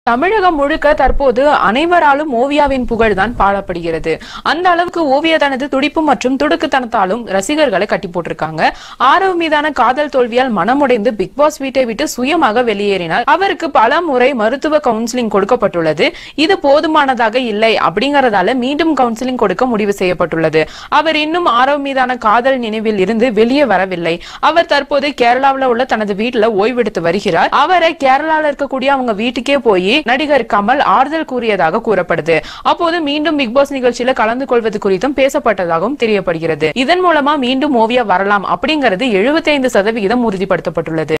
தமிழகம் முழுக்க தற்போது அனைவராலும் ஓவியாவின் புகழ்தான் பாடப்படுகிறது அந்த அளவுக்கு ஓவியா தனது துடிப்பு மற்றும் துடுக்குத்தனத்தாலும் ரசிகர்களை கட்டி போட்டிருக்காங்க ஆரவ் மீதான காதல் தோல்வியால் மனமுடைந்து பிக் பாஸ் வீட்டை விட்டு சுயமாக வெளியேறினார் அவருக்கு பல முறை மருத்துவ கவுன்சிலிங் கொடுக்கப்பட்டுள்ளது இது போதுமானதாக இல்லை அப்படிங்கறதால மீண்டும் கவுன்சிலிங் கொடுக்க முடிவு செய்யப்பட்டுள்ளது அவர் இன்னும் ஆரவ் மீதான காதல் நினைவில் இருந்து வெளியே வரவில்லை அவர் தற்போது கேரளாவுல உள்ள தனது வீட்டுல ஓய்வெடுத்து வருகிறார் அவரை கேரளால இருக்கக்கூடிய அவங்க வீட்டுக்கே போய் நடிகர் கமல் ஆறுதல் கூறியதாக கூறப்படுது அப்போது மீண்டும் பிக் பாஸ் நிகழ்ச்சியில கலந்து கொள்வது குறித்தும் பேசப்பட்டதாகவும் தெரியப்படுகிறது இதன் மூலமா மீண்டும் ஓவியா வரலாம் அப்படிங்கிறது 75% சதவிகிதம் உறுதிப்படுத்தப்பட்டுள்ளது